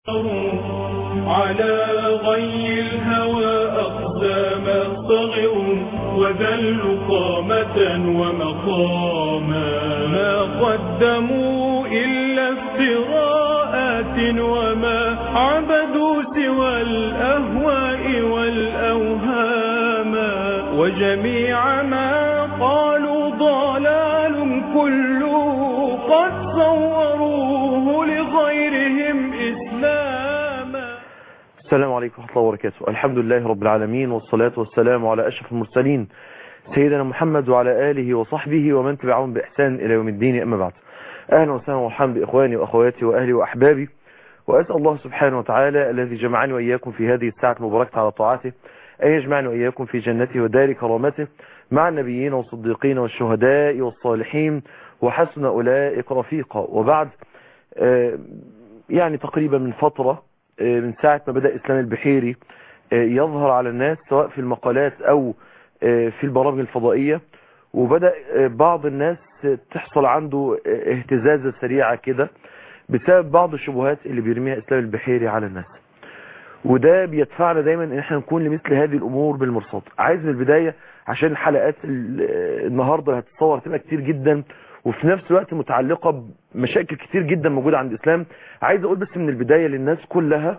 على غي الهوى أقدام صغروا وذلوا قامة ومقاما ما قدموا إلا افتراءات وما عبدوا سوى الأهواء والأوهام وجميع ما قالوا ضلال كله قد صوروه لغيرهم إسلاما السلام عليكم ورحمة الله وبركاته الحمد لله رب العالمين والصلاة والسلام على أشرف المرسلين سيدنا محمد وعلى آله وصحبه ومن تبعهم بإحسان إلى يوم الدين أما بعد أهلا وسهلا ومرحبا بإخواني وأخواتي وأهلي وأحبابي وأسأل الله سبحانه وتعالى الذي جمعني وإياكم في هذه الساعة المباركة على طاعته أن يجمعني وإياكم في جنته ودار كرامته مع النبيين والصديقين والشهداء والصالحين وحسن أولئك رفيقا وبعد آه، يعني تقريبا من فترة آه، من ساعة ما بدأ إسلام البحيري آه، يظهر على الناس سواء في المقالات أو آه، في البرامج الفضائية وبدأ آه، بعض الناس آه، تحصل عنده آه، اهتزازة سريعة كده بسبب بعض الشبهات اللي بيرميها إسلام البحيري على الناس وده بيدفعنا دايما ان احنا نكون لمثل هذه الامور بالمرصاد عايز من البداية عشان الحلقات ال- النهاردة هتتصور هتبقى كتير جدا وفي نفس الوقت متعلقة بمشاكل كتير جدا موجودة عند الاسلام عايز اقول بس من البداية للناس كلها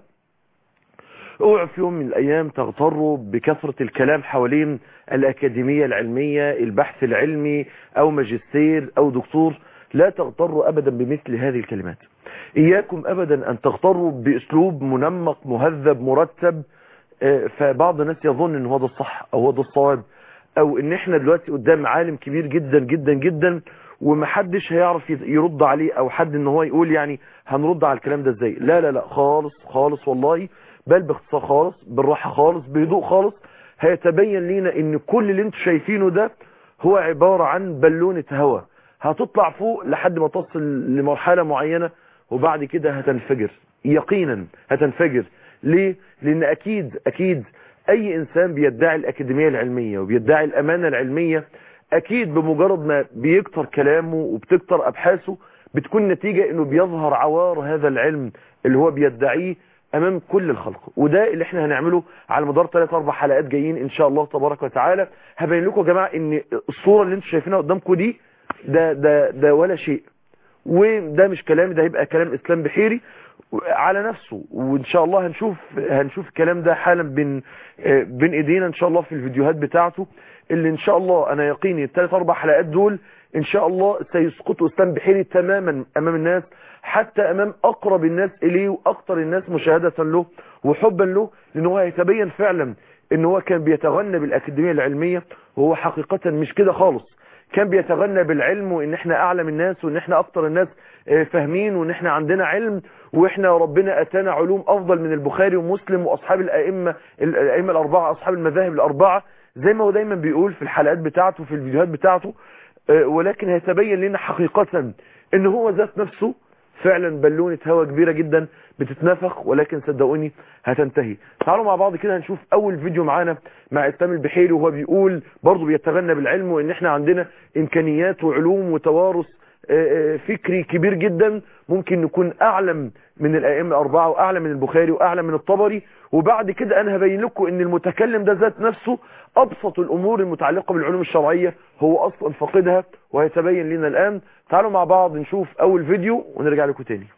اوعوا في يوم من الايام تغتروا بكثرة الكلام حوالين الاكاديمية العلمية البحث العلمي او ماجستير او دكتور لا تغتروا ابدا بمثل هذه الكلمات اياكم ابدا ان تغتروا باسلوب منمق مهذب مرتب آه، فبعض الناس يظن ان هو ده الصح او هو ده الصواب او ان احنا دلوقتي قدام عالم كبير جدا جدا جدا ومحدش هيعرف يت- يرد عليه او حد ان هو يقول يعني هنرد على الكلام ده ازاي لا لا لا خالص خالص والله بل باختصار خالص بالراحة خالص بهدوء خالص هيتبين لينا ان كل اللي انتوا شايفينه ده هو عبارة عن بالونة هواء هتطلع فوق لحد ما تصل لمرحلة معينة وبعد كده هتنفجر يقينا هتنفجر ليه؟ لان اكيد اكيد اي انسان بيدعي الاكاديمية العلمية وبيدعي الامانة العلمية اكيد بمجرد ما بيكتر كلامه وبتكتر ابحاثه بتكون نتيجة انه بيظهر عوار هذا العلم اللي هو بيدعيه امام كل الخلق وده اللي احنا هنعمله على مدار 3 4 حلقات جايين ان شاء الله تبارك وتعالى هبين لكم يا جماعه ان الصوره اللي انتم شايفينها قدامكم دي ده ده ده ولا شيء وده مش كلامي ده هيبقى كلام اسلام بحيري على نفسه وان شاء الله هنشوف هنشوف الكلام ده حالا بين آه، بين ايدينا ان شاء الله في الفيديوهات بتاعته اللي ان شاء الله انا يقيني الثلاث اربع حلقات دول ان شاء الله سيسقطوا اسلام بحيري تماما امام الناس حتى امام اقرب الناس اليه واكثر الناس مشاهدة له وحبا له لان هو هيتبين فعلا ان هو كان بيتغنى بالاكاديمية العلمية وهو حقيقة مش كده خالص كان بيتغنى بالعلم وان احنا اعلم الناس وان احنا اكتر الناس آه، فاهمين وان احنا عندنا علم واحنا ربنا اتانا علوم افضل من البخاري ومسلم واصحاب الائمه الائمه الاربعه اصحاب المذاهب الاربعه زي ما هو دايما بيقول في الحلقات بتاعته في الفيديوهات بتاعته آه، ولكن هيتبين لنا حقيقة ان هو ذات نفسه فعلا بالونة هوا كبيرة جدا بتتنفخ ولكن صدقوني هتنتهي تعالوا مع بعض كده هنشوف اول فيديو معانا مع اسلام البحيري وهو بيقول برضه بيتغنى بالعلم وان احنا عندنا امكانيات وعلوم وتوارث آه، آه، فكري كبير جدا ممكن نكون اعلم من الائمه الاربعه واعلم من البخاري واعلم من الطبري وبعد كده انا هبين لكم ان المتكلم ده ذات نفسه ابسط الامور المتعلقه بالعلوم الشرعيه هو اصلا فاقدها وهيتبين لنا الان تعالوا مع بعض نشوف اول فيديو ونرجع لكم تاني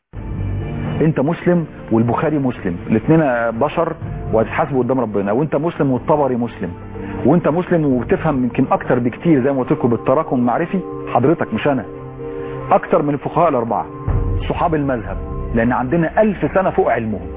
انت مسلم والبخاري مسلم الاثنين بشر وهتتحاسبوا قدام ربنا وانت مسلم والطبري مسلم وانت مسلم وبتفهم يمكن اكتر بكتير زي ما قلت لكم بالتراكم المعرفي حضرتك مش انا اكتر من الفقهاء الاربعه صحاب المذهب لان عندنا ألف سنه فوق علمهم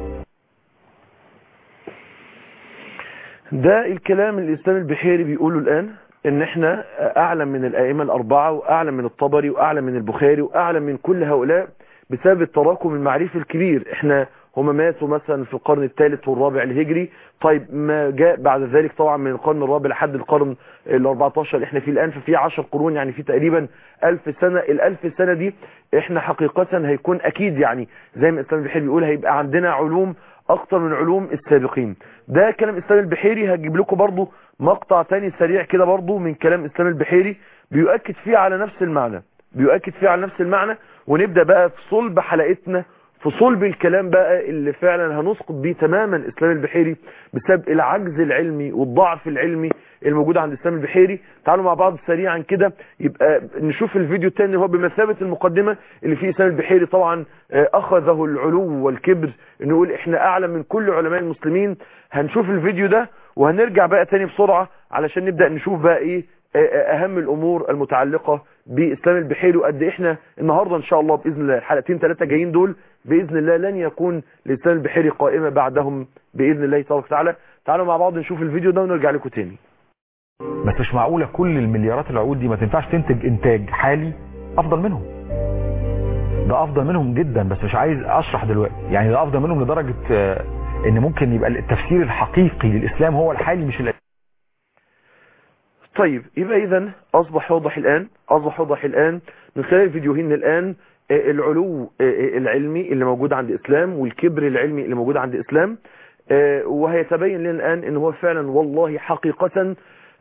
ده الكلام اللي الاسلام البحيري بيقوله الان ان احنا اعلم من الائمه الاربعه واعلم من الطبري واعلم من البخاري واعلم من كل هؤلاء بسبب التراكم المعرفي الكبير احنا هم ماتوا مثلا في القرن الثالث والرابع الهجري طيب ما جاء بعد ذلك طبعا من القرن الرابع لحد القرن ال 14 اللي احنا فيه الان ففي 10 قرون يعني في تقريبا 1000 سنه ال 1000 سنه دي احنا حقيقه هيكون اكيد يعني زي ما الاسلام البحيري بيقول هيبقى عندنا علوم اكتر من علوم السابقين ده كلام اسلام البحيري هجيب لكم برضو مقطع تاني سريع كده برضو من كلام اسلام البحيري بيؤكد فيه على نفس المعنى بيؤكد فيه على نفس المعنى ونبدأ بقى في صلب حلقتنا في في صلب الكلام بقى اللي فعلا هنسقط بيه تماما اسلام البحيري بسبب العجز العلمي والضعف العلمي الموجود عند اسلام البحيري تعالوا مع بعض سريعا كده يبقى نشوف الفيديو الثاني اللي هو بمثابه المقدمه اللي فيه اسلام البحيري طبعا آه، اخذه العلو والكبر انه يقول احنا اعلى من كل علماء المسلمين هنشوف الفيديو ده وهنرجع بقى تاني بسرعه علشان نبدا نشوف بقى ايه آه، آه، اهم الامور المتعلقه باسلام البحيري وقد إيه احنا النهارده ان شاء الله باذن الله الحلقتين ثلاثه جايين دول باذن الله لن يكون لاسلام البحيري قائمه بعدهم باذن الله تبارك وتعالى تعالوا مع بعض نشوف الفيديو ده ونرجع لكم تاني بس مش معقولة كل المليارات العقود دي ما تنفعش تنتج انتاج حالي افضل منهم ده افضل منهم جدا بس مش عايز اشرح دلوقتي يعني ده افضل منهم لدرجة آه، ان ممكن يبقى التفسير الحقيقي للاسلام هو الحالي مش الأ- طيب يبقى اذا اصبح واضح الان اصبح واضح الان من خلال الفيديوهين الان آه، العلو آه، آه، العلمي اللي موجود عند اسلام والكبر العلمي اللي موجود عند اسلام آه، وهيتبين لنا الان ان هو فعلا والله حقيقة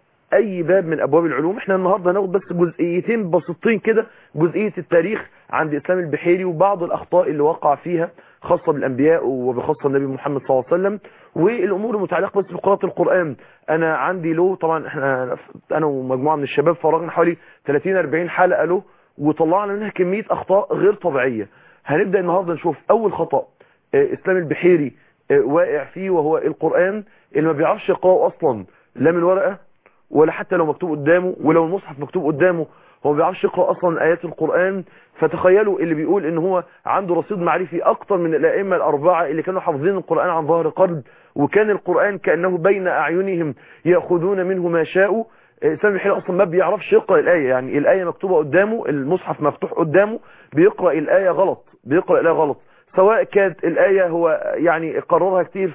اي باب من ابواب العلوم احنا النهارده هناخد بس جزئيتين بسيطين كده جزئيه التاريخ عند اسلام البحيري وبعض الاخطاء اللي وقع فيها خاصه بالانبياء وبخاصه النبي محمد صلى الله عليه وسلم والامور المتعلقه بس بقراءه القران انا عندي له طبعا احنا انا ومجموعه من الشباب فرغنا حوالي 30 40 حلقه له وطلعنا منها كميه اخطاء غير طبيعيه هنبدا النهارده نشوف اول خطا آه، اسلام البحيري آه، واقع فيه وهو القران اللي ما بيعرفش يقراه اصلا لا من ورقه ولا حتى لو مكتوب قدامه ولو المصحف مكتوب قدامه هو ما بيعرفش يقرا اصلا ايات القران فتخيلوا اللي بيقول ان هو عنده رصيد معرفي اكتر من الائمه الاربعه اللي كانوا حافظين القران عن ظهر قلب وكان القران كانه بين اعينهم ياخذون منه ما شاءوا آه، سامي الحين اصلا ما بيعرفش يقرا الايه يعني الايه مكتوبه قدامه المصحف مفتوح قدامه بيقرا الايه غلط بيقرا الايه غلط سواء كانت الآية هو يعني قررها كتير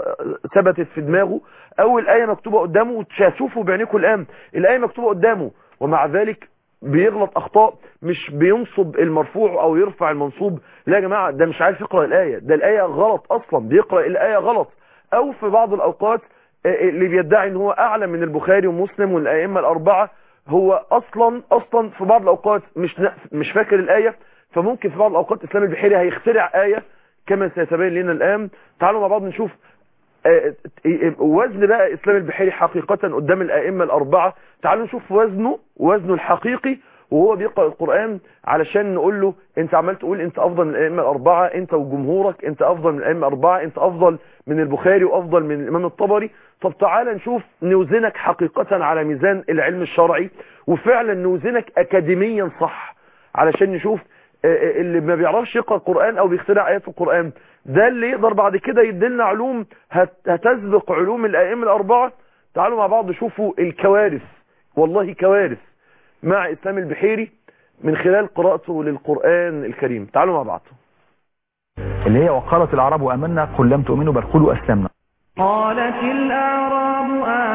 فثبتت في دماغه أو الآية مكتوبة قدامه وتشوفوا بعينيكم الآن الآية مكتوبة قدامه ومع ذلك بيغلط أخطاء مش بينصب المرفوع أو يرفع المنصوب لا يا جماعة ده مش عارف يقرأ الآية ده الآية غلط أصلا بيقرأ الآية غلط أو في بعض الأوقات آه، اللي بيدعي ان هو أعلى من البخاري ومسلم والأئمة الأربعة هو أصلا أصلا في بعض الأوقات مش نا- مش فاكر الآية فممكن في بعض الأوقات إسلام البحيري هيخترع آية كما سيتبين لنا الآن تعالوا مع بعض نشوف آه، آه، وزن بقى إسلام البحيري حقيقة قدام الأئمة الأربعة تعالوا نشوف وزنه وزنه الحقيقي وهو بيقرأ القرآن علشان نقول له انت عمال تقول انت افضل من الائمه الاربعه انت وجمهورك انت افضل من الائمه الاربعه انت افضل من البخاري وافضل من الامام الطبري طب تعالى نشوف نوزنك حقيقة على ميزان العلم الشرعي وفعلا نوزنك اكاديميا صح علشان نشوف آه، آه، اللي ما بيعرفش يقرأ القرآن او بيخترع ايات في القرآن ده اللي يقدر بعد كده يدلنا علوم هت- هتسبق علوم الائمه الاربعه تعالوا مع بعض شوفوا الكوارث والله كوارث مع اسلام البحيري من خلال قراءته للقرآن الكريم تعالوا مع بعض اللي هي وقالت العرب امنا قل لم تؤمنوا بل قولوا اسلمنا قالت الأعراب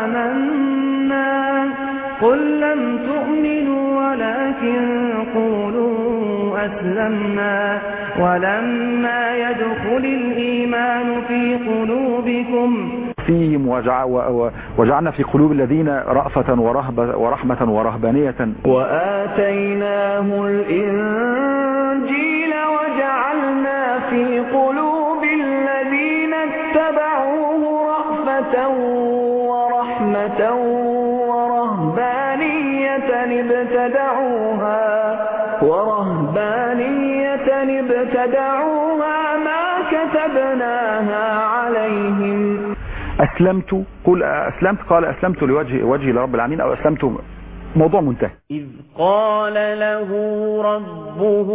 آمنا قل لم تؤمنوا ولكن قولوا أسلمنا ولما يدخل الإيمان في قلوبكم فيهم وجع و- و- وجعلنا في قلوب الذين رأفة ورهبة ورحمة ورهبانية وآتيناه الإنجيل وجعلنا في قلوب الذين اتبعوه رأفة ورحمة ورهبانية ابتدعوها ورهبانية ابتدعوها ما كتبناها عليهم أسلمت قل أسلمت قال أسلمت لوجه وجهي لرب العالمين أو أسلمت موضوع منتهي إذ قال له ربه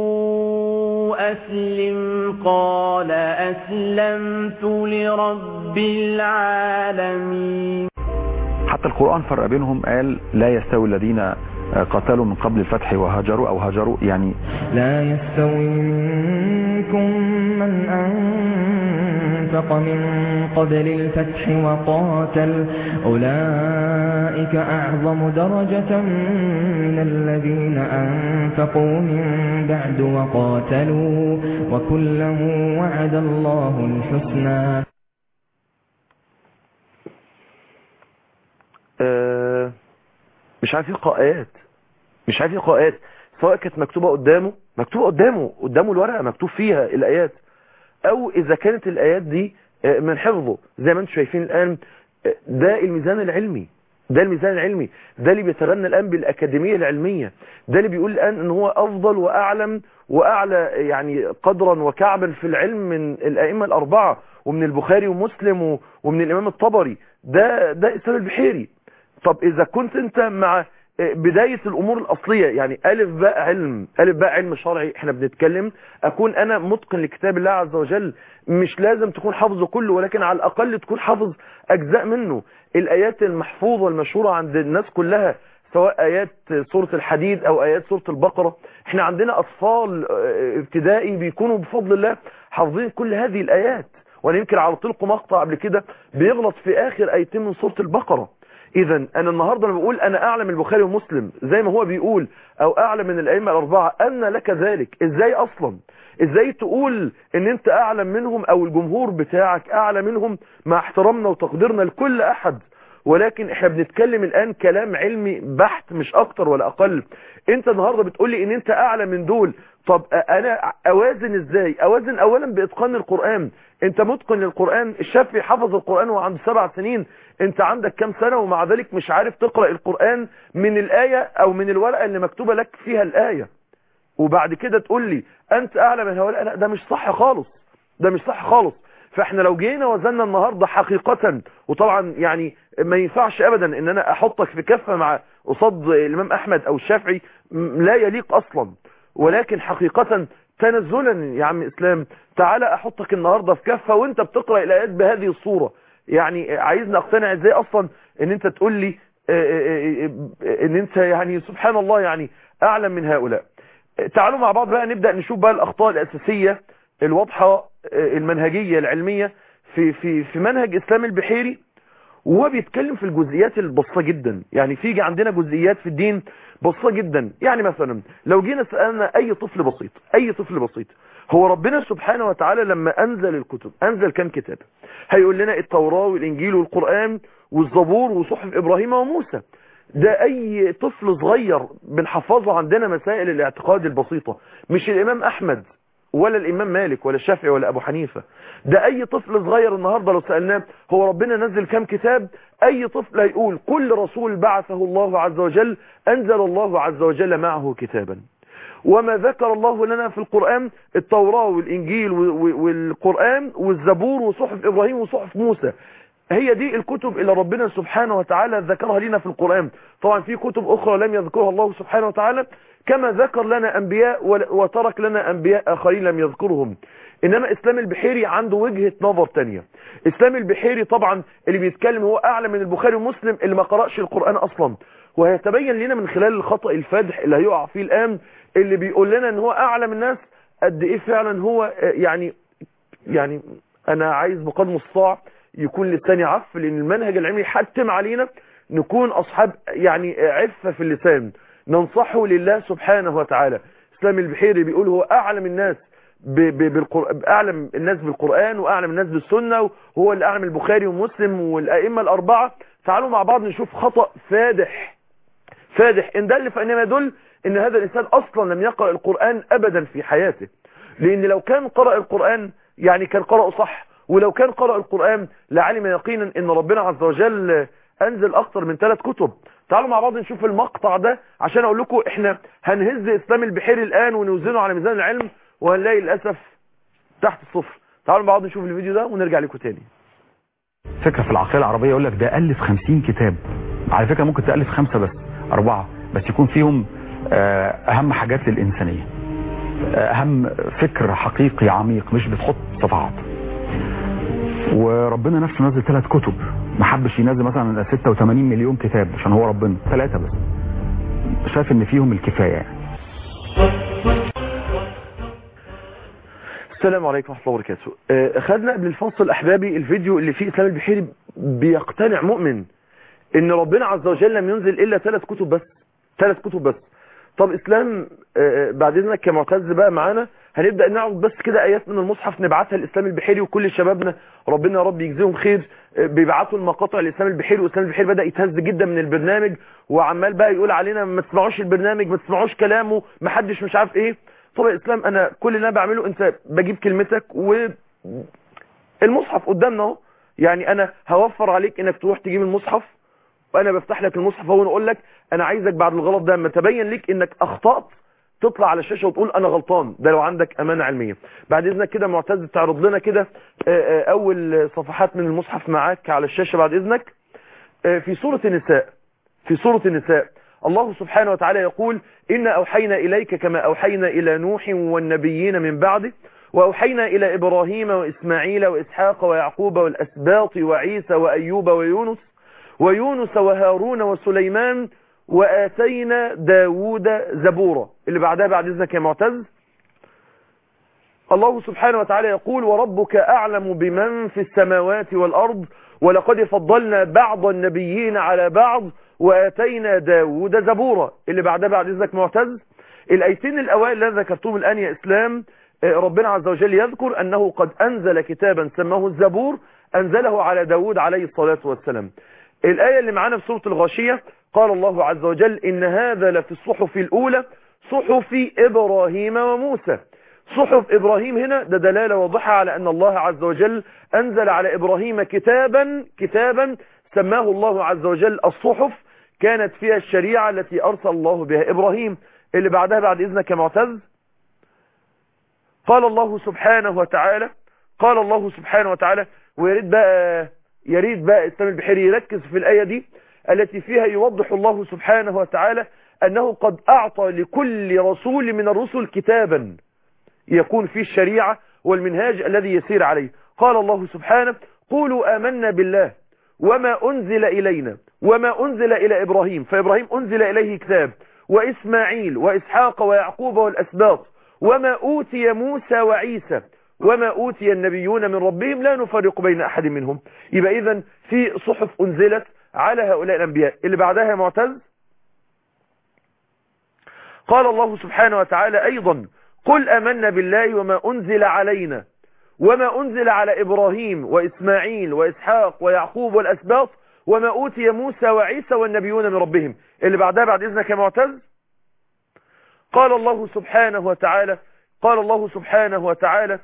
أسلم قال أسلمت لرب العالمين حتى القرآن فرق بينهم قال لا يستوي الذين قتلوا من قبل الفتح وهاجروا أو هاجروا يعني لا يستوي منكم من أنفق من قبل الفتح وقاتل أولئك أعظم درجة من الذين أنفقوا من بعد وقاتلوا وكله وعد الله الحسنى آه، مش عارف يقرأ آيات مش عارف يقرأ آيات سواء كانت مكتوبة قدامه مكتوب قدامه قدامه الورقة مكتوب فيها الآيات او اذا كانت الايات دي من حفظه زي ما انتم شايفين الان ده الميزان العلمي ده الميزان العلمي ده اللي بيتغنى الان بالاكاديميه العلميه ده اللي بيقول الان ان هو افضل واعلم واعلى يعني قدرا وكعبا في العلم من الائمه الاربعه ومن البخاري ومسلم ومن الامام الطبري ده ده اسلام البحيري طب اذا كنت انت مع بداية الامور الاصلية يعني الف باء علم الف باء علم شرعي احنا بنتكلم اكون انا متقن لكتاب الله عز وجل مش لازم تكون حافظه كله ولكن على الاقل تكون حافظ اجزاء منه الايات المحفوظة المشهورة عند الناس كلها سواء ايات سورة الحديد او ايات سورة البقرة احنا عندنا اطفال ابتدائي بيكونوا بفضل الله حافظين كل هذه الايات وانا يمكن عرضت لكم مقطع قبل كده بيغلط في اخر ايتين من سورة البقرة اذا انا النهاردة لما بقول انا اعلم البخاري ومسلم زي ما هو بيقول او اعلم من الائمه الاربعه ان لك ذلك ازاي اصلا ازاي تقول ان انت اعلم منهم او الجمهور بتاعك اعلى منهم مع احترامنا وتقديرنا لكل احد ولكن احنا بنتكلم الان كلام علمي بحت مش اكتر ولا اقل انت النهاردة بتقولي ان انت اعلى من دول طب انا اوازن ازاي اوازن اولا باتقان القرآن انت متقن للقرآن الشافعي حفظ القرآن وعنده سبع سنين انت عندك كام سنة ومع ذلك مش عارف تقرأ القرآن من الآية او من الورقة اللي مكتوبة لك فيها الآية وبعد كده تقول لي انت اعلى من هؤلاء لا ده مش صح خالص ده مش صح خالص فاحنا لو جينا وزننا النهاردة حقيقة وطبعا يعني ما ينفعش ابدا ان انا احطك في كفة مع قصاد الامام احمد او الشافعي لا يليق اصلا ولكن حقيقة تنزلا يا عم اسلام تعالى احطك النهاردة في كفة وانت بتقرأ الايات بهذه الصورة يعني عايزني اقتنع ازاي اصلا ان انت تقول لي ان انت يعني سبحان الله يعني اعلم من هؤلاء تعالوا مع بعض بقى نبدأ نشوف بقى الاخطاء الاساسية الواضحة المنهجية العلمية في في في منهج اسلام البحيري وهو بيتكلم في الجزئيات البسيطه جدا يعني فيجي عندنا جزئيات في الدين بسيطه جدا يعني مثلا لو جينا سالنا اي طفل بسيط اي طفل بسيط هو ربنا سبحانه وتعالى لما انزل الكتب انزل كم كتاب هيقول لنا التوراة والانجيل والقرآن والزبور وصحف ابراهيم وموسى ده اي طفل صغير بنحفظه عندنا مسائل الاعتقاد البسيطة مش الامام احمد ولا الامام مالك ولا الشافعي ولا ابو حنيفة ده اي طفل صغير النهاردة لو سألناه هو ربنا نزل كم كتاب اي طفل هيقول كل رسول بعثه الله عز وجل انزل الله عز وجل معه كتابا وما ذكر الله لنا في القرآن التوراة والإنجيل والقرآن والزبور وصحف إبراهيم وصحف موسى هي دي الكتب اللي ربنا سبحانه وتعالى ذكرها لنا في القرآن طبعا في كتب أخرى لم يذكرها الله سبحانه وتعالى كما ذكر لنا أنبياء وترك لنا أنبياء آخرين لم يذكرهم إنما إسلام البحيري عنده وجهة نظر تانية إسلام البحيري طبعا اللي بيتكلم هو أعلى من البخاري ومسلم اللي ما قرأش القرآن أصلا وهيتبين لنا من خلال الخطأ الفادح اللي هيقع فيه الآن اللي بيقول لنا ان هو اعلم الناس قد ايه فعلا هو يعني يعني انا عايز بقدر المستطاع يكون لساني عف لان المنهج العلمي حتم علينا نكون اصحاب يعني عفة في اللسان ننصحه لله سبحانه وتعالى اسلام البحيري بيقول هو اعلم الناس بالقرآن اعلم الناس بالقرآن واعلم الناس بالسنة وهو اللي اعلم البخاري ومسلم والائمة الاربعة تعالوا مع بعض نشوف خطأ فادح فادح ان دل فانما يدل ان هذا الانسان اصلا لم يقرأ القرآن ابدا في حياته لان لو كان قرأ القرآن يعني كان قرأه صح ولو كان قرأ القرآن لعلم يقينا ان ربنا عز وجل انزل اكتر من ثلاث كتب تعالوا مع بعض نشوف المقطع ده عشان اقول لكم احنا هنهز اسلام البحيري الان ونوزنه على ميزان العلم وهنلاقي للاسف تحت الصفر تعالوا مع بعض نشوف الفيديو ده ونرجع لكم تاني فكرة في العقيدة العربية يقول لك ده ألف خمسين كتاب على فكرة ممكن تألف خمسة بس أربعة بس يكون فيهم أهم حاجات للإنسانية أهم فكر حقيقي عميق مش بتحط صفحات وربنا نفسه نزل ثلاث كتب ما حبش ينزل مثلا 86 مليون كتاب عشان هو ربنا ثلاثة بس شايف ان فيهم الكفاية يعني السلام عليكم ورحمة الله وبركاته اخذنا قبل الفصل احبابي الفيديو اللي فيه اسلام البحيري بيقتنع مؤمن ان ربنا عز وجل لم ينزل الا ثلاث كتب بس ثلاث كتب بس طب اسلام بعد اذنك كمعتز بقى معانا هنبدا نعرض بس كده ايات من المصحف نبعتها لاسلام البحيري وكل شبابنا ربنا يا رب يجزيهم خير بيبعتوا المقاطع لاسلام البحيري واسلام البحيري بدا يتهز جدا من البرنامج وعمال بقى يقول علينا ما تسمعوش البرنامج ما تسمعوش كلامه ما حدش مش عارف ايه طب يا اسلام انا كل اللي انا بعمله انت بجيب كلمتك و المصحف قدامنا اهو يعني انا هوفر عليك انك تروح تجيب المصحف وانا بفتح لك المصحف اهو اقول لك انا عايزك بعد الغلط ده لما تبين لك انك اخطأت تطلع على الشاشة وتقول انا غلطان ده لو عندك امانة علمية بعد اذنك كده معتز تعرض لنا كده آه، آه، اول صفحات من المصحف معاك على الشاشة بعد اذنك آه، في سورة النساء في سورة النساء الله سبحانه وتعالى يقول إن أوحينا إليك كما أوحينا إلى نوح والنبيين من بعده وأوحينا إلى إبراهيم وإسماعيل وإسحاق ويعقوب والأسباط وعيسى وأيوب ويونس ويونس وهارون وسليمان وآتينا داود زبورا اللي بعدها بعد إذنك يا معتز الله سبحانه وتعالى يقول وربك أعلم بمن في السماوات والأرض ولقد فضلنا بعض النبيين على بعض وآتينا داود زبورا اللي بعدها بعد إذنك معتز الأيتين الأوائل اللي أنا ذكرتهم الآن يا إسلام آه، ربنا عز وجل يذكر أنه قد أنزل كتابا سماه الزبور أنزله على داود عليه الصلاة والسلام الآية اللي معانا في سورة الغاشية قال الله عز وجل إن هذا لفي الصحف الأولى صحف إبراهيم وموسى صحف إبراهيم هنا ده دلالة واضحة على أن الله عز وجل أنزل على إبراهيم كتابا كتابا سماه الله عز وجل الصحف كانت فيها الشريعة التي أرسل الله بها إبراهيم اللي بعدها بعد إذنك يا معتز قال الله سبحانه وتعالى قال الله سبحانه وتعالى ويريد بقى يريد بقى إسلام البحيري يركز في الآية دي التي فيها يوضح الله سبحانه وتعالى أنه قد أعطى لكل رسول من الرسل كتابا يكون فيه الشريعة والمنهاج الذي يسير عليه قال الله سبحانه قولوا آمنا بالله وما أنزل إلينا وما أنزل إلى إبراهيم فإبراهيم أنزل إليه كتاب وإسماعيل وإسحاق ويعقوب والأسباط وما أوتي موسى وعيسى وما أوتي النبيون من ربهم لا نفرق بين أحد منهم يبقى إذن في صحف أنزلت على هؤلاء الأنبياء اللي بعدها يا معتز قال الله سبحانه وتعالى أيضا قل أمنا بالله وما أنزل علينا وما أنزل على إبراهيم وإسماعيل وإسحاق ويعقوب والأسباط وما أوتي موسى وعيسى والنبيون من ربهم اللي بعدها بعد إذنك يا معتز قال الله سبحانه وتعالى قال الله سبحانه وتعالى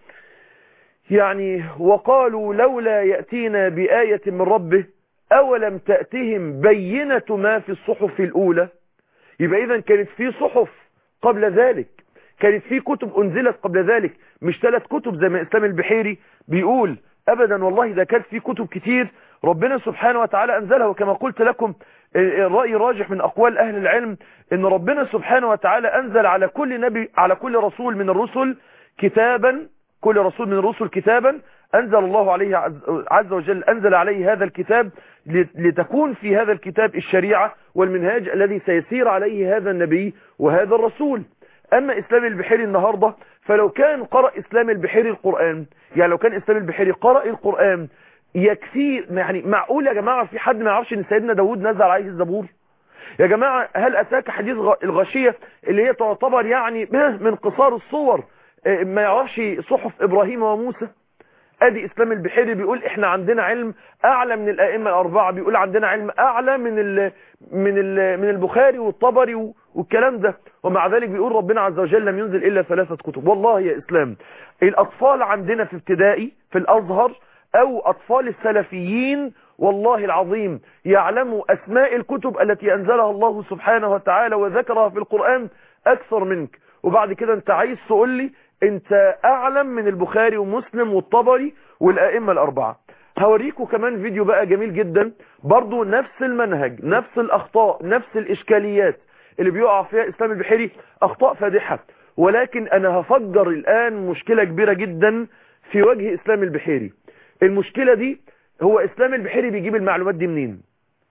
يعني وقالوا لولا يأتينا بآية من ربه أولم تأتهم بينة ما في الصحف الأولى يبقى إذا كانت في صحف قبل ذلك كانت في كتب أنزلت قبل ذلك مش ثلاث كتب زي ما إسلام البحيري بيقول أبدا والله إذا كانت في كتب كتير ربنا سبحانه وتعالى أنزلها وكما قلت لكم الرأي راجح من أقوال أهل العلم إن ربنا سبحانه وتعالى أنزل على كل نبي على كل رسول من الرسل كتابا كل رسول من الرسل كتابا أنزل الله عليه عز وجل أنزل عليه هذا الكتاب لتكون في هذا الكتاب الشريعة والمنهاج الذي سيسير عليه هذا النبي وهذا الرسول أما إسلام البحيري النهاردة فلو كان قرأ إسلام البحيري القرآن يعني لو كان إسلام البحيري قرأ القرآن يكفي يعني معقول يا جماعة في حد ما يعرفش ان سيدنا داود نزل عليه الزبور يا جماعة هل أتاك حديث الغاشية اللي هي تعتبر يعني من قصار الصور ما يعرفش صحف إبراهيم وموسى ادي اسلام البحيري بيقول احنا عندنا علم اعلى من الائمه الاربعه بيقول عندنا علم اعلى من ال من ال من البخاري والطبري والكلام ده ومع ذلك بيقول ربنا عز وجل لم ينزل الا ثلاثه كتب والله يا اسلام الاطفال عندنا في ابتدائي في الازهر او اطفال السلفيين والله العظيم يعلموا اسماء الكتب التي انزلها الله سبحانه وتعالى وذكرها في القرآن اكثر منك وبعد كده انت عايز تقول لي انت اعلم من البخاري ومسلم والطبري والائمة الاربعة هوريكم كمان فيديو بقى جميل جدا برضو نفس المنهج نفس الاخطاء نفس الاشكاليات اللي بيقع فيها اسلام البحيري اخطاء فادحة ولكن انا هفجر الان مشكلة كبيرة جدا في وجه اسلام البحيري المشكلة دي هو اسلام البحيري بيجيب المعلومات دي منين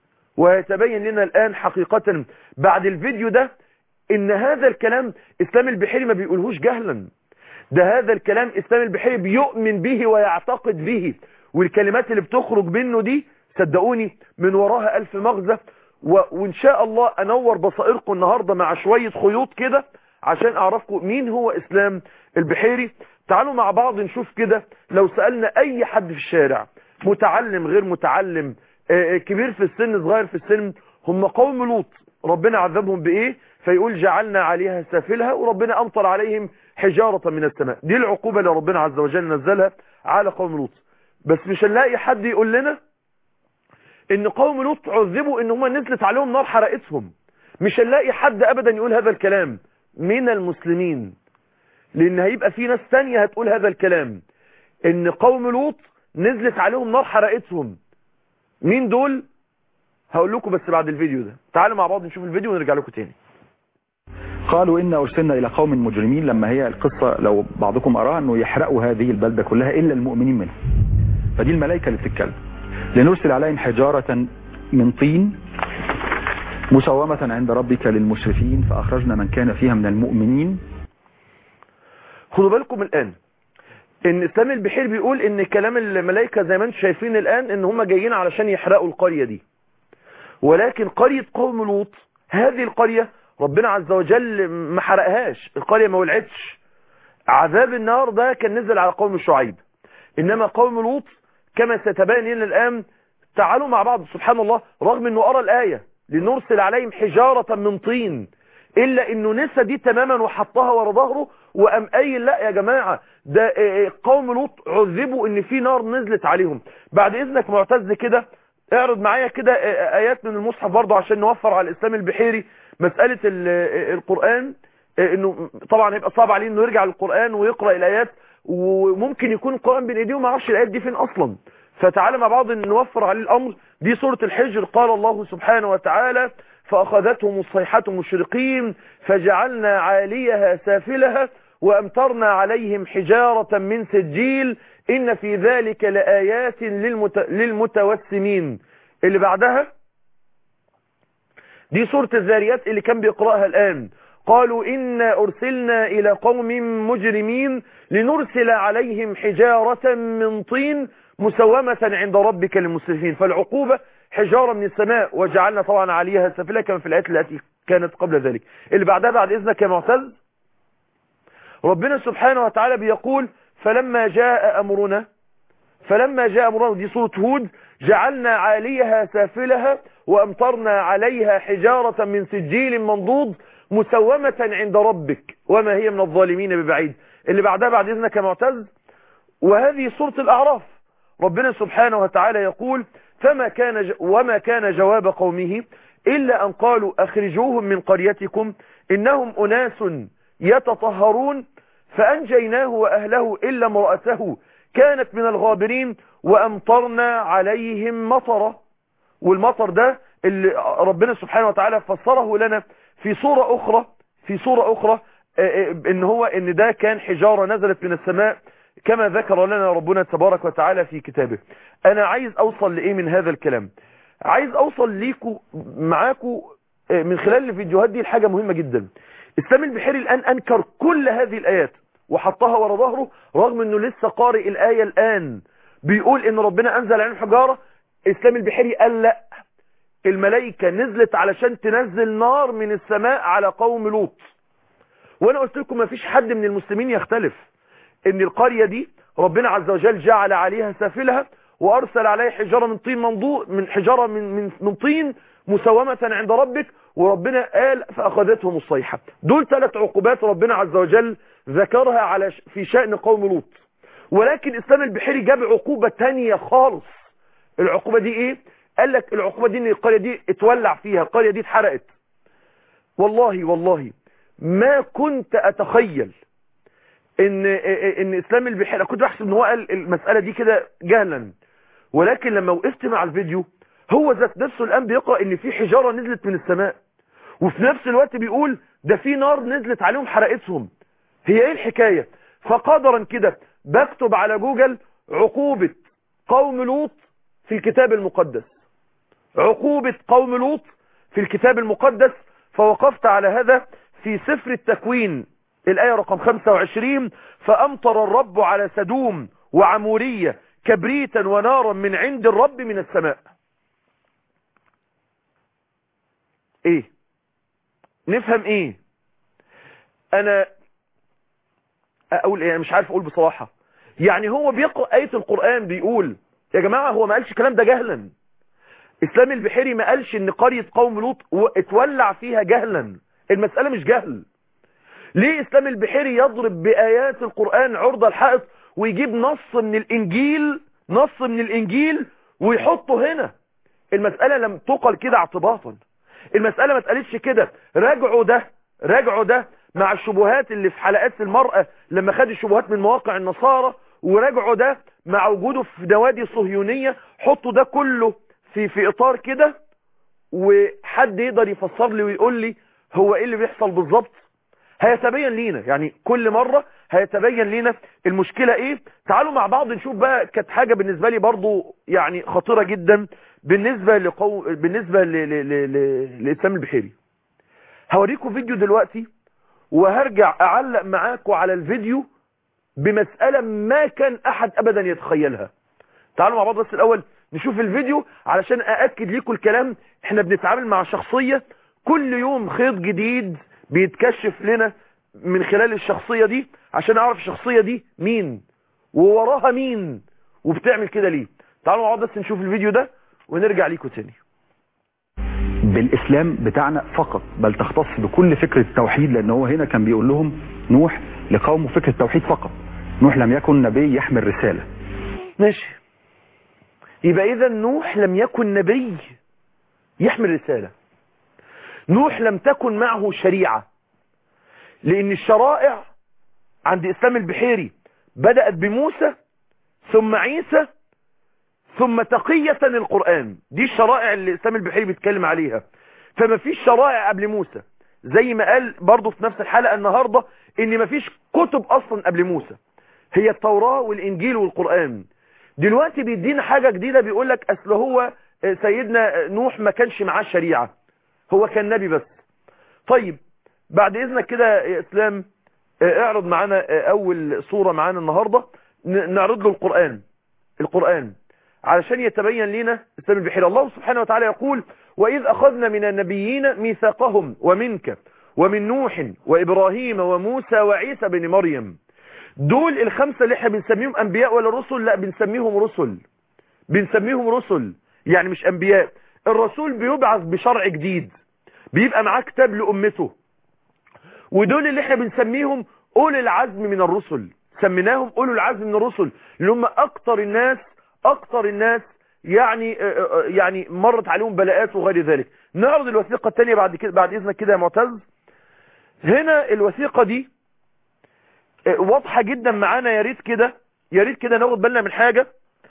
ويتبين لنا الان حقيقة بعد الفيديو ده ان هذا الكلام اسلام البحيري ما بيقولهوش جهلا ده هذا الكلام اسلام البحيري بيؤمن به ويعتقد به والكلمات اللي بتخرج منه دي صدقوني من وراها ألف مغزى و... وإن شاء الله أنور بصائركم النهاردة مع شوية خيوط كده عشان أعرفكم مين هو إسلام البحيري تعالوا مع بعض نشوف كده لو سألنا أي حد في الشارع متعلم غير متعلم كبير في السن صغير في السن هم قوم لوط ربنا عذبهم بإيه فيقول جعلنا عليها سافلها وربنا أمطر عليهم حجارة من السماء دي العقوبة اللي ربنا عز وجل نزلها على قوم لوط بس مش هنلاقي حد يقول لنا ان قوم لوط عذبوا ان هم نزلت عليهم نار حرقتهم مش هنلاقي حد ابدا يقول هذا الكلام من المسلمين لان هيبقى في ناس تانية هتقول هذا الكلام ان قوم لوط نزلت عليهم نار حرقتهم مين دول هقول لكم بس بعد الفيديو ده تعالوا مع بعض نشوف الفيديو ونرجع لكم تاني قالوا إن أرسلنا إلى قوم مجرمين لما هي القصة لو بعضكم أراها أنه يحرقوا هذه البلدة كلها إلا المؤمنين منها فدي الملائكة اللي بتتكلم لنرسل عليهم حجارة من طين مسومة عند ربك للمشرفين فأخرجنا من كان فيها من المؤمنين خدوا بالكم الآن ان اسلام البحير بيقول ان كلام الملائكة زي ما انتم شايفين الآن ان هم جايين علشان يحرقوا القرية دي ولكن قرية قوم لوط هذه القرية ربنا عز وجل ما حرقهاش القرية ما ولعتش عذاب النار ده كان نزل على قوم شعيب انما قوم لوط كما ستبين لنا الآن تعالوا مع بعض سبحان الله رغم انه ارى الآية لنرسل عليهم حجارة من طين الا انه نسى دي تماما وحطها ورا ظهره وقام قايل لا يا جماعة ده قوم لوط عذبوا ان في نار نزلت عليهم بعد اذنك معتز كده اعرض معايا كده ايات من المصحف برضه عشان نوفر على الاسلام البحيري مسألة القرآن انه طبعا هيبقى صعب عليه انه يرجع للقرآن ويقرأ الايات وممكن يكون القرآن بين ايديه وما يعرفش الايات دي فين اصلا فتعالى مع بعض نوفر عليه الامر دي سورة الحجر قال الله سبحانه وتعالى فأخذتهم الصيحة مشرقين فجعلنا عاليها سافلها وأمطرنا عليهم حجارة من سجيل إن في ذلك لآيات للمت... للمتوسمين اللي بعدها دي سورة الذاريات اللي كان بيقرأها الآن قالوا إنا أرسلنا إلى قوم مجرمين لنرسل عليهم حجارة من طين مسومة عند ربك للمسرفين فالعقوبة حجارة من السماء وجعلنا طبعا عليها سفلة كما في الآيات التي كانت قبل ذلك اللي بعدها بعد إذنك يا معتز ربنا سبحانه وتعالى بيقول فلما جاء أمرنا فلما جاء أمرنا دي سورة هود جعلنا عاليها سافلها وأمطرنا عليها حجارة من سجيل منضود مسومة عند ربك وما هي من الظالمين ببعيد اللي بعدها بعد إذنك يا معتز وهذه سورة الأعراف ربنا سبحانه وتعالى يقول فما كان ج... وما كان جواب قومه إلا أن قالوا أخرجوهم من قريتكم إنهم أناس يتطهرون فأنجيناه وأهله إلا امرأته كانت من الغابرين وأمطرنا عليهم مطرة والمطر ده اللي ربنا سبحانه وتعالى فسره لنا في صورة أخرى في صورة أخرى إن هو إن ده كان حجارة نزلت من السماء كما ذكر لنا ربنا تبارك وتعالى في كتابه انا عايز اوصل لايه من هذا الكلام عايز اوصل ليكو معاكو من خلال الفيديوهات دي الحاجة مهمة جدا اسلام البحيري الان انكر كل هذه الايات وحطها ورا ظهره رغم انه لسه قارئ الاية الان بيقول ان ربنا انزل عليهم حجارة اسلام البحيري قال لا الملائكة نزلت علشان تنزل نار من السماء على قوم لوط وانا قلت لكم ما فيش حد من المسلمين يختلف ان القرية دي ربنا عز وجل جعل عليها سافلها وارسل عليها حجارة من طين منضوء من حجارة من, من, من طين مسومة عند ربك وربنا قال فاخذتهم الصيحة دول ثلاث عقوبات ربنا عز وجل ذكرها على في شأن قوم لوط ولكن اسلام البحيري جاب عقوبة تانية خالص العقوبة دي ايه قال لك العقوبة دي ان القرية دي اتولع فيها القرية دي اتحرقت والله والله ما كنت اتخيل ان ان اسلام البحيري كنت بحسب ان هو قال المسألة دي كده جهلا ولكن لما وقفت مع الفيديو هو ذات نفسه الان بيقرأ ان في حجارة نزلت من السماء وفي نفس الوقت بيقول ده في نار نزلت عليهم حرقتهم هي ايه الحكاية فقدرا كده بكتب على جوجل عقوبة قوم لوط في الكتاب المقدس عقوبة قوم لوط في الكتاب المقدس فوقفت على هذا في سفر التكوين الآية رقم 25 فأمطر الرب على سدوم وعمورية كبريتا ونارا من عند الرب من السماء ايه نفهم ايه انا اقول ايه مش عارف اقول بصراحة يعني هو بيقرأ آية القرآن بيقول يا جماعة هو ما قالش الكلام ده جهلا اسلام البحيري ما قالش ان قرية قوم لوط اتولع فيها جهلا المسألة مش جهل ليه اسلام البحيري يضرب بآيات القرآن عرض الحائط ويجيب نص من الانجيل نص من الانجيل ويحطه هنا المسألة لم تقل كده اعتباطا المسألة ما اتقالتش كده راجعوا ده راجعوا ده مع الشبهات اللي في حلقات المرأة لما خد الشبهات من مواقع النصارى وراجعوا ده مع وجوده في نوادي صهيونية حطوا ده كله في في اطار كده وحد يقدر يفسر لي ويقول لي هو ايه اللي بيحصل بالظبط هيتبين لينا يعني كل مرة هيتبين لينا المشكلة ايه تعالوا مع بعض نشوف بقى كانت حاجة بالنسبة لي برضو يعني خطيرة جدا بالنسبة لقو... بالنسبة ل... ل... ل... ل... لإسلام البحيري هوريكم فيديو دلوقتي وهرجع اعلق معاكم على الفيديو بمسألة ما كان احد ابدا يتخيلها تعالوا مع بعض بس الاول نشوف الفيديو علشان اأكد لكم الكلام احنا بنتعامل مع شخصية كل يوم خيط جديد بيتكشف لنا من خلال الشخصية دي عشان اعرف الشخصية دي مين ووراها مين وبتعمل كده ليه تعالوا مع بعض بس نشوف الفيديو ده ونرجع ليكم تاني بالاسلام بتاعنا فقط بل تختص بكل فكرة التوحيد لان هو هنا كان بيقول لهم نوح لقومه فكرة التوحيد فقط نوح لم يكن نبي يحمل رسالة ماشي يبقى اذا نوح لم يكن نبي يحمل رسالة نوح لم تكن معه شريعة لان الشرائع عند اسلام البحيري بدأت بموسى ثم عيسى ثم تقية القرآن دي الشرائع اللي اسلام البحيري بيتكلم عليها فما فيش شرائع قبل موسى زي ما قال برضه في نفس الحلقة النهاردة ان ما فيش كتب اصلا قبل موسى هي التوراة والانجيل والقرآن دلوقتي بيدينا حاجة جديدة بيقول لك اصل هو سيدنا نوح ما كانش معاه شريعة هو كان نبي بس طيب بعد اذنك كده يا اسلام اعرض معانا اول صورة معانا النهاردة نعرض له القرآن القرآن علشان يتبين لنا اسلام البحيرة الله سبحانه وتعالى يقول وإذ أخذنا من النبيين ميثاقهم ومنك ومن نوح وإبراهيم وموسى وعيسى بن مريم دول الخمسة اللي احنا بنسميهم أنبياء ولا رسل لا بنسميهم رسل بنسميهم رسل يعني مش أنبياء الرسول بيبعث بشرع جديد بيبقى معاه كتاب لأمته ودول اللي احنا بنسميهم أولي العزم من الرسل سميناهم أولي العزم من الرسل اللي هم أكتر الناس أكتر الناس يعني يعني مرت عليهم بلاءات وغير ذلك نعرض الوثيقة الثانية بعد كده بعد إذنك كده يا معتز هنا الوثيقة دي واضحة جدا معانا يا ريت كده يا ريت كده ناخد بالنا من حاجة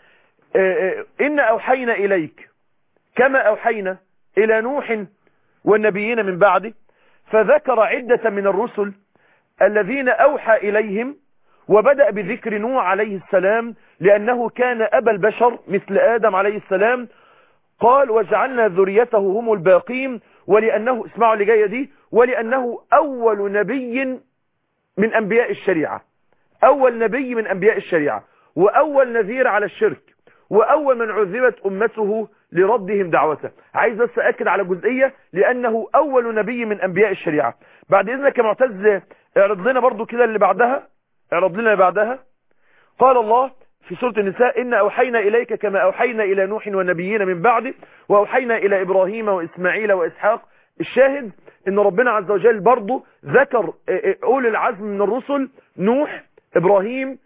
إن أوحينا إليك كما أوحينا إلى نوح والنبيين من بعده فذكر عدة من الرسل الذين أوحى إليهم وبدأ بذكر نوح عليه السلام لأنه كان أبا البشر مثل آدم عليه السلام قال وجعلنا ذريته هم الباقين ولأنه اسمعوا اللي جاية دي ولأنه أول نبي من أنبياء الشريعة أول نبي من أنبياء الشريعة وأول نذير على الشرك وأول من عذبت أمته لردهم دعوته عايز بس أكد على جزئية لأنه أول نبي من أنبياء الشريعة بعد إذنك يا معتز اعرض لنا برضو كده اللي بعدها اعرض لنا اللي بعدها قال الله في سورة النساء إن أوحينا إليك كما أوحينا إلى نوح والنبيين من بعده وأوحينا إلى إبراهيم وإسماعيل وإسحاق الشاهد إن ربنا عز وجل برضه ذكر أولي العزم من الرسل نوح إبراهيم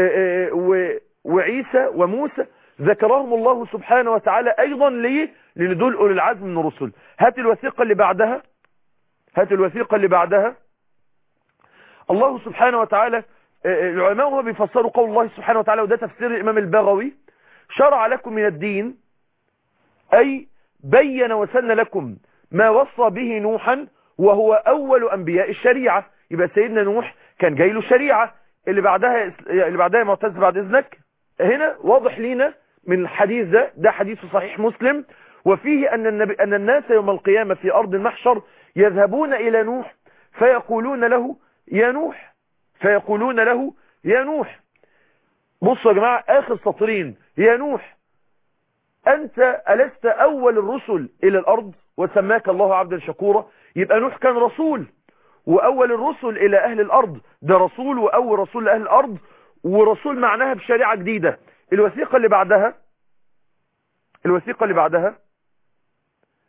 وعيسى وموسى ذكرهم الله سبحانه وتعالى أيضا ليه لأن دول أولي العزم من الرسل هات الوثيقة اللي بعدها هات الوثيقة اللي بعدها الله سبحانه وتعالى العلماء هم بيفسروا قول الله سبحانه وتعالى وده تفسير الإمام البغوي شرع لكم من الدين أي بين وسن لكم ما وصى به نوحا وهو أول أنبياء الشريعة يبقى سيدنا نوح كان جاي له شريعة اللي بعدها اللي بعدها معتز بعد إذنك هنا واضح لينا من الحديث ده ده حديث صحيح مسلم وفيه أن, النبي أن الناس يوم القيامة في أرض المحشر يذهبون إلى نوح فيقولون له يا نوح فيقولون له يا نوح بصوا يا جماعة آخر سطرين يا نوح أنت ألست أول الرسل إلى الأرض وسماك الله عبدا شكورا يبقى نوح كان رسول وأول الرسل إلى أهل الأرض ده رسول وأول رسول لأهل الأرض ورسول معناها بشريعة جديدة الوثيقة اللي بعدها الوثيقة اللي بعدها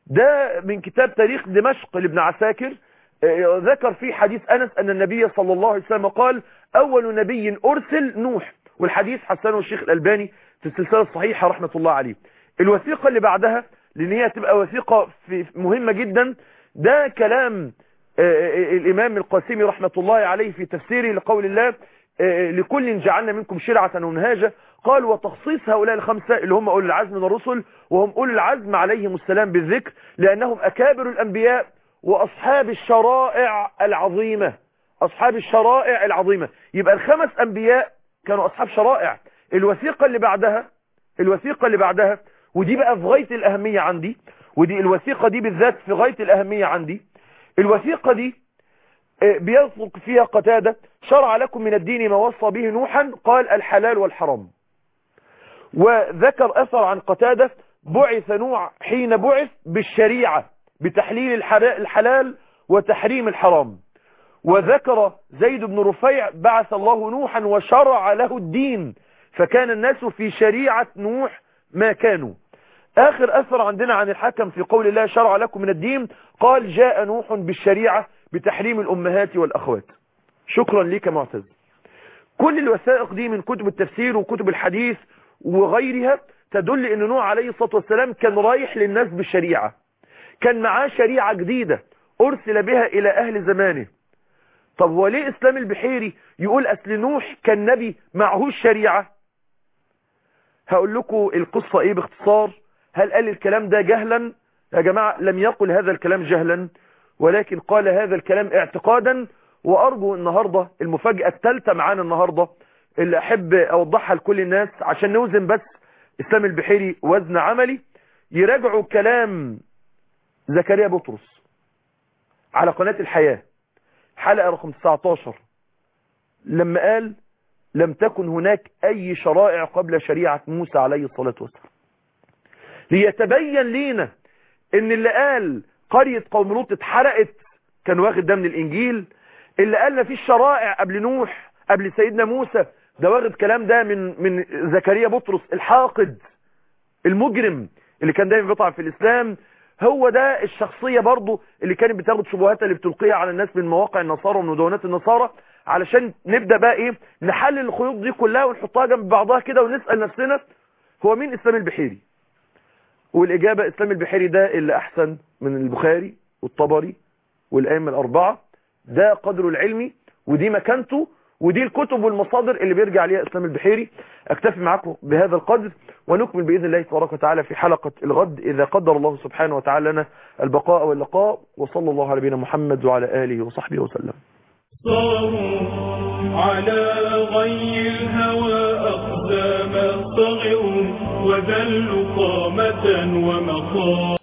ده من كتاب تاريخ دمشق لابن عساكر آه، ذكر فيه حديث أنس أن النبي صلى الله عليه وسلم قال أول نبي أرسل نوح والحديث حسنه الشيخ الألباني في السلسلة الصحيحة رحمة الله عليه الوثيقة اللي بعدها لأن هي تبقى وثيقة في مهمة جدا ده كلام آه، الإمام القاسمي رحمة الله عليه في تفسيره لقول الله آه، لكل جعلنا منكم شرعة ومنهاجا قال وتخصيص هؤلاء الخمسة اللي هم أولي العزم من الرسل وهم أولي العزم عليهم السلام بالذكر لأنهم أكابر الأنبياء وأصحاب الشرائع العظيمة أصحاب الشرائع العظيمة يبقى الخمس أنبياء كانوا أصحاب شرائع الوثيقة اللي بعدها الوثيقة اللي بعدها ودي بقى في غاية الأهمية عندي ودي الوثيقة دي بالذات في غاية الأهمية عندي الوثيقة دي آه، بيطلق فيها قتادة شرع لكم من الدين ما وصى به نوحا قال الحلال والحرام وذكر أثر عن قتادة بعث نوح حين بعث بالشريعة بتحليل الحرا- الحلال وتحريم الحرام وذكر زيد بن رفيع بعث الله نوحا وشرع له الدين فكان الناس في شريعة نوح ما كانوا آخر أثر عندنا عن الحكم في قول الله شرع لكم من الدين قال جاء نوح بالشريعة بتحريم الأمهات والأخوات شكرا لك معتز كل الوثائق دي من كتب التفسير وكتب الحديث وغيرها تدل ان نوح عليه الصلاة والسلام كان رايح للناس بالشريعة كان معاه شريعة جديدة أرسل بها إلى أهل زمانه طب هو ليه إسلام البحيري يقول أصل نوح كان نبي معهوش شريعة هقول لكم القصة إيه باختصار هل قال الكلام ده جهلا يا جماعة لم يقل هذا الكلام جهلا ولكن قال هذا الكلام اعتقادا وأرجو النهاردة المفاجأة الثالثة معانا النهاردة اللي أحب أوضحها لكل الناس عشان نوزن بس إسلام البحيري وزن عملي يراجعوا كلام زكريا بطرس على قناة الحياة حلقة رقم 19 لما قال لم تكن هناك أي شرائع قبل شريعة موسى عليه الصلاة والسلام ليتبين لينا ان اللي قال قرية قوم لوط اتحرقت كان واخد ده من الانجيل اللي قال ما فيش شرائع قبل نوح قبل سيدنا موسى ده واخد كلام ده من من زكريا بطرس الحاقد المجرم اللي كان دايما بيطعن في الاسلام هو ده الشخصية برضو اللي كانت بتاخد شبهات اللي بتلقيها على الناس من مواقع النصارى ومن مدونات النصارى علشان نبدأ بقى ايه نحلل الخيوط دي كلها ونحطها جنب بعضها كده ونسأل نفسنا هو مين اسلام البحيري والإجابة إسلام البحيري ده اللي أحسن من البخاري والطبري والأئمة الأربعة ده قدره العلمي ودي مكانته ودي الكتب والمصادر اللي بيرجع ليها إسلام البحيري أكتفي معكم بهذا القدر ونكمل بإذن الله تبارك وتعالى في حلقة الغد إذا قدر الله سبحانه وتعالى لنا البقاء واللقاء وصلى الله على نبينا محمد وعلى آله وصحبه وسلم صاروا على غي الهوى أقدام صغروا وذلوا قامة ومقام